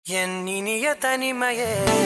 என் இனிய தனிமையே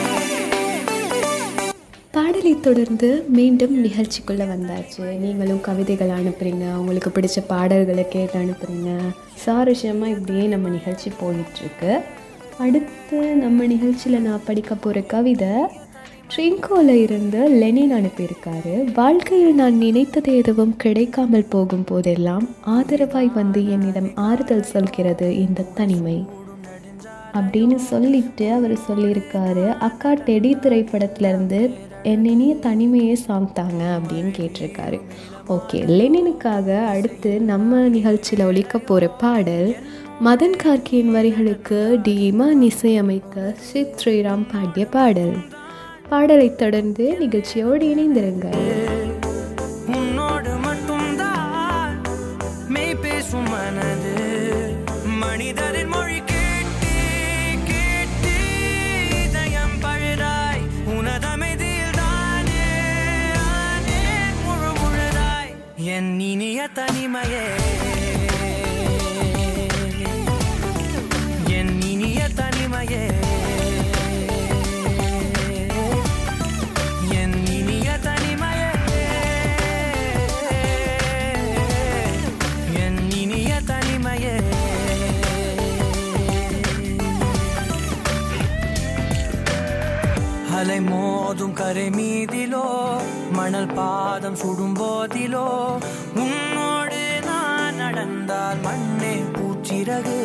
பாடலை தொடர்ந்து மீண்டும் நிகழ்ச்சிக்குள்ளே வந்தாச்சு நீங்களும் கவிதைகள் அனுப்புகிறீங்க உங்களுக்கு பிடிச்ச பாடல்களை கேட்டு அனுப்புகிறீங்க சுவாரஸ்யமாக இப்படியே நம்ம நிகழ்ச்சி போயிட்டுருக்கு அடுத்து நம்ம நிகழ்ச்சியில் நான் படிக்க போகிற கவிதை ட்ரிங்கோவில் இருந்து லெனின் அனுப்பியிருக்காரு வாழ்க்கையில் நான் நினைத்தது எதுவும் கிடைக்காமல் போகும் போதெல்லாம் ஆதரவாய் வந்து என்னிடம் ஆறுதல் சொல்கிறது இந்த தனிமை அப்படின்னு சொல்லிட்டு அவர் சொல்லியிருக்காரு அக்கா டெடி திரைப்படத்துலேருந்து என் இனிய தனிமையே சாங் தாங்க அப்படின்னு கேட்டிருக்காரு ஓகே லெனினுக்காக அடுத்து நம்ம நிகழ்ச்சியில் ஒலிக்க போகிற பாடல் மதன் கார்கியின் வரிகளுக்கு டி இமான் இசையமைக்க சித் ஸ்ரீராம் பாடிய பாடல் பாடலை தொடர்ந்து நிகழ்ச்சியோடு இணைந்திருங்கள் உன்னோடு மட்டும்தான் மெய் பேசும் மனது மனிதரின் மொழி கேட்டு கேட்டு இதயம் பழுதாய் உனதமைதியில் தானே ஆனே முழு முழுதாய் என் இனிய தனிமையே என் இனிய தனிமையே என் இனிய தனிமையே என் இனிய தனிமையே அலை மோதும் கரை மீதிலோ மணல் பாதம் சுடும் போதிலோ உன்னோடு நான் நடந்தால் மண்ணே பூச்சிறகு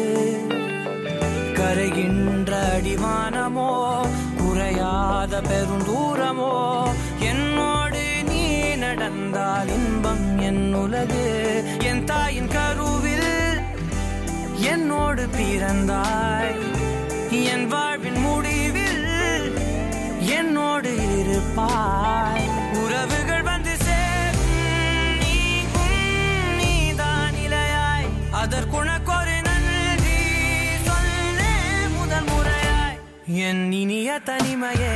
கரைகின்ற அடிவானமோ குறையாத பெருந்தூரமோ என்னோடு நீ நடந்தால் இன்பம் என் உலகு என் தாயின் கருவில் என்னோடு பிறந்தாய் என் வாழ்வின் முடிவில் என்னோடு இருப்பாய் உறவுகள் வந்து சேரும் நீக்கும் நீதான் இலையாய் அதற்குணக்கொரு நன்றி சொல்ல முதல் முறையாய் என் இனிய தனிமையே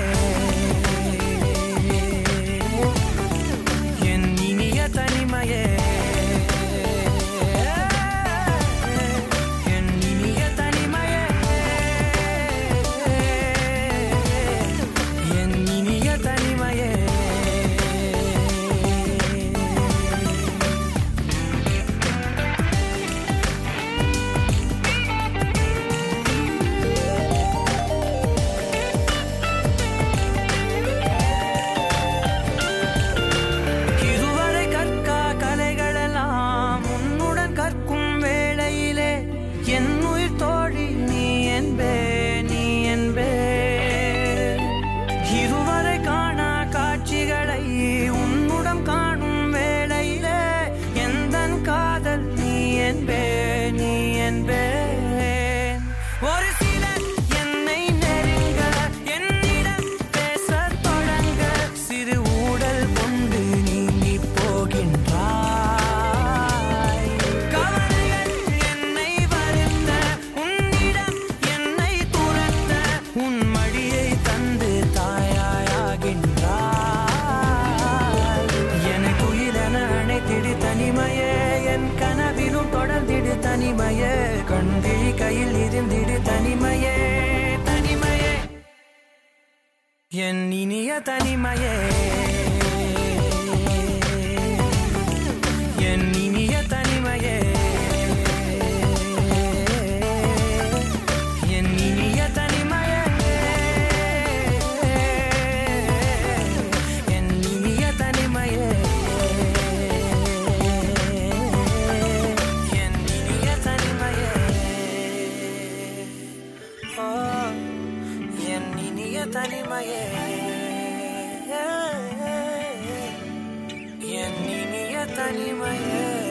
என் இனிய தனிமையே என் இனிய தனிமையே என் இனிய தனிமையே இதுவரை கற்கா கலைகளெல்லாம் உன்னுடன் கற்கும் வேளையிலே என் உயிர் தோழி நீ என்பே நீ என்பே இதுவரை காணா காட்சிகளை உன்னுடன் காணும் வேளையிலே எந்தன் காதல் நீ என்பே நீ என்பே ஒரு சிலர் என்னை நெருங்க என்னிடம் பேசத் தொடங்க சிறு ஊடல் கொண்டு நீங்கி போகின்றாய் கவலைகள் என்னை வருத்த உன்னிடம் என்னை துரத்த உன் மடியை தந்து தாயாயாகின்றாய் எனக்கு உயிரென அணைத்திடு தனிமையே என் கனவிலும் தொடர்ந்திடு தனிமையே கண்கிழி கையில் இருந்திடு தனிமையே தனிமையே என் இனிய தனிமையே என் இனிய தனிமையே என் இனிய தனிமையே என் இனிய தனிமையே என் இனிய தனிமையே ஓ என் இனிய தனிமையே என் இனிய தனிமையே